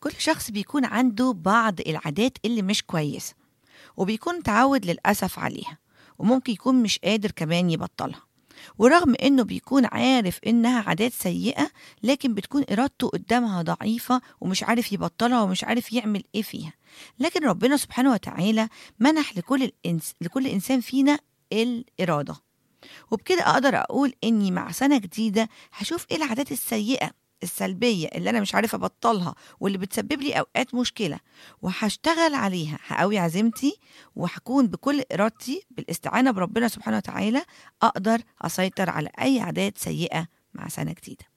كل شخص بيكون عنده بعض العادات اللي مش كويسة وبيكون تعود للأسف عليها وممكن يكون مش قادر كمان يبطلها ورغم انه بيكون عارف انها عادات سيئة لكن بتكون ارادته قدامها ضعيفة ومش عارف يبطلها ومش عارف يعمل ايه فيها لكن ربنا سبحانه وتعالى منح لكل الإنس... لكل انسان فينا الإرادة وبكده أقدر أقول إني مع سنة جديدة هشوف إيه العادات السيئة السلبية اللي أنا مش عارفة أبطلها واللي بتسبب لي أوقات مشكلة وهشتغل عليها هقوي عزيمتي وهكون بكل إرادتي بالاستعانة بربنا سبحانه وتعالى أقدر أسيطر على أي عادات سيئة مع سنة جديدة